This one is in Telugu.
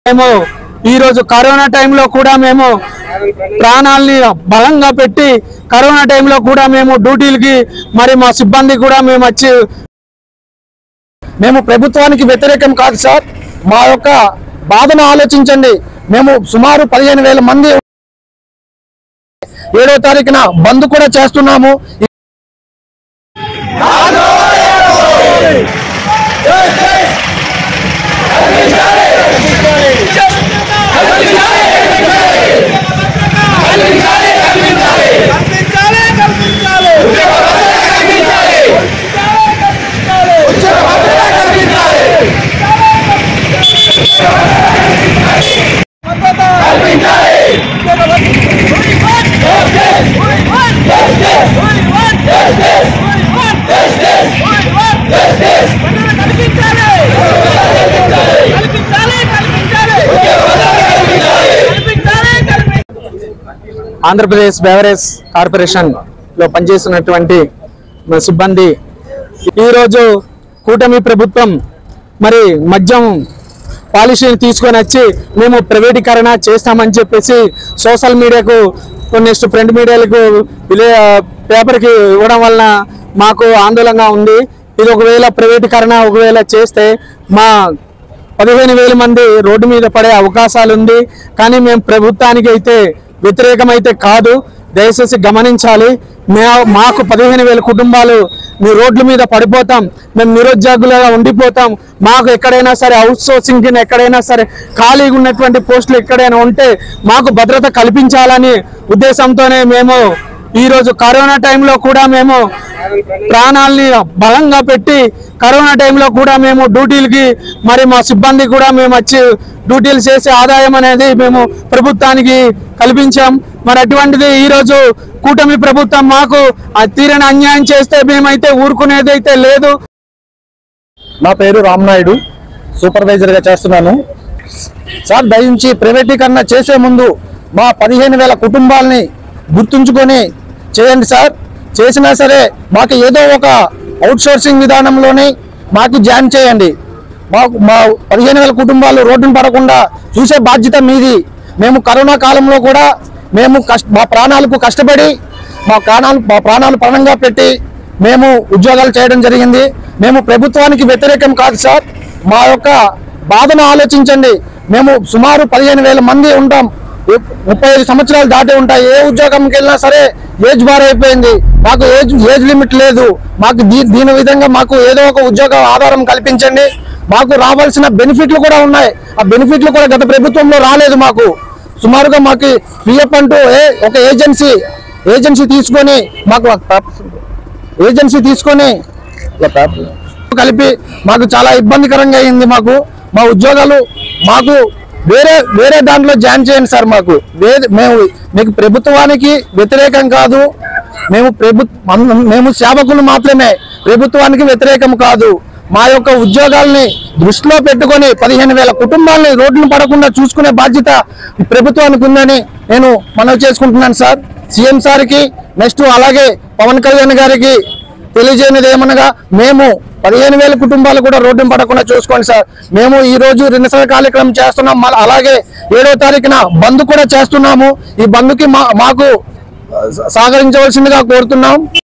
మేము ఈ రోజు కరోనా టైంలో కూడా మేము ప్రాణాలని బలంగా పెట్టి కరోనా టైంలో కూడా మేము డ్యూటీలకి మరి మా సిబ్బంది కూడా మేము వచ్చి మేము ప్రభుత్వానికి వ్యతిరేకం కాదు సార్ మా యొక్క బాధను ఆలోచించండి మేము సుమారు పదిహేను వేల మంది ఏడో తారీఖున బంద్ కూడా చేస్తున్నాము కల్పించాలి కల్పించాలి ఆంధ్రప్రదేశ్ బెవరేజ్ కార్పొరేషన్ లో పనిచేస్తున్నటువంటి మా సిబ్బంది ఈరోజు కూటమి ప్రభుత్వం మరి మద్యం పాలసీని తీసుకొని వచ్చి మేము ప్రైవేటీకరణ చేస్తామని చెప్పేసి సోషల్ మీడియాకు నెక్స్ట్ ప్రింట్ మీడియాలకు విలే పేపర్కి ఇవ్వడం వలన మాకు ఆందోళనగా ఉంది ఇది ఒకవేళ ప్రైవేటీకరణ ఒకవేళ చేస్తే మా పదిహేను వేల మంది రోడ్డు మీద పడే అవకాశాలు ఉంది కానీ మేము ప్రభుత్వానికి అయితే వ్యతిరేకమైతే కాదు దయచేసి గమనించాలి మే మాకు పదిహేను వేల కుటుంబాలు మీ రోడ్ల మీద పడిపోతాం మేము నిరుద్యోగులుగా ఉండిపోతాం మాకు ఎక్కడైనా సరే అవుట్ సోర్సింగ్ కింద ఎక్కడైనా సరే ఖాళీగా ఉన్నటువంటి పోస్టులు ఎక్కడైనా ఉంటే మాకు భద్రత కల్పించాలని ఉద్దేశంతోనే మేము ఈ రోజు కరోనా టైంలో కూడా మేము ప్రాణాలని బలంగా పెట్టి కరోనా టైంలో కూడా మేము డ్యూటీలకి మరి మా సిబ్బంది కూడా మేము వచ్చి డ్యూటీలు చేసే ఆదాయం అనేది మేము ప్రభుత్వానికి కల్పించాం మరి అటువంటిది ఈ రోజు కూటమి ప్రభుత్వం మాకు ఆ తీరని అన్యాయం చేస్తే మేమైతే ఊరుకునేది అయితే లేదు నా పేరు రామ్నాయుడు సూపర్వైజర్గా చేస్తున్నాను సార్ దయించి ప్రైవేటీకరణ చేసే ముందు మా పదిహేను వేల కుటుంబాలని గుర్తుంచుకొని చేయండి సార్ చేసినా సరే మాకు ఏదో ఒక అవుట్ సోర్సింగ్ విధానంలోనే మాకు జాయిన్ చేయండి మాకు మా పదిహేను వేల కుటుంబాలు రోడ్డున పడకుండా చూసే బాధ్యత మీది మేము కరోనా కాలంలో కూడా మేము కష్ట మా ప్రాణాలకు కష్టపడి మా ప్రాణాలు మా ప్రాణాలు పణంగా పెట్టి మేము ఉద్యోగాలు చేయడం జరిగింది మేము ప్రభుత్వానికి వ్యతిరేకం కాదు సార్ మా యొక్క బాధను ఆలోచించండి మేము సుమారు పదిహేను వేల మంది ఉంటాం ఏ- ముప్పై ఐదు సంవత్సరాలు దాటి ఉంటాయి ఏ ఉద్యోగంకి వెళ్ళినా సరే ఏజ్ బార్ అయిపోయింది మాకు ఏజ్ ఏజ్ లిమిట్ లేదు మాకు దీ దీని విధంగా మాకు ఏదో ఒక ఉద్యోగ ఆధారం కల్పించండి మాకు రావాల్సిన బెనిఫిట్లు కూడా ఉన్నాయి ఆ బెనిఫిట్లు కూడా గత ప్రభుత్వంలో రాలేదు మాకు సుమారుగా మాకు పిఎఫ్ అంటూ ఏ- ఒక ఏజెన్సీ ఏజెన్సీ తీసుకొని మాకు ఏజెన్సీ తీసుకొని కలిపి మాకు చాలా ఇబ్బందికరంగా అయింది మాకు మా ఉద్యోగాలు మాకు వేరే వేరే దాంట్లో జాయిన్ చేయండి సార్ మాకు వేరే మేము మీకు ప్రభుత్వానికి వ్యతిరేకం కాదు మేము ప్రభు మన్- మేము సేవకులు మాత్రమే ప్రభుత్వానికి వ్యతిరేకం కాదు మా యొక్క ఉద్యోగాల్ని దృష్టిలో పెట్టుకొని పదిహేను వేల కుటుంబాలని రోడ్డును పడకుండా చూసుకునే బాధ్యత ఈ ప్రభుత్వానికి ఉందని నేను మనవి చేసుకుంటున్నాను సార్ సీఎం సార్కి నెక్స్ట్ అలాగే పవన్ కళ్యాణ్ గారికి తెలియజేయనిది ఏమనగా మేము పదిహేను వేల కుటుంబాలు కూడా రోడ్డున పడకుండా చూసుకోండి సార్ మేము ఈ రోజు నిరసన కార్యక్రమం చేస్తున్నాం మళ్ళీ అలాగే ఏడో తారీఖున బంద్ కూడా చేస్తున్నాము ఈ బంద్కి మా మాకు సహకరించవలసిందిగా కోరుతున్నాం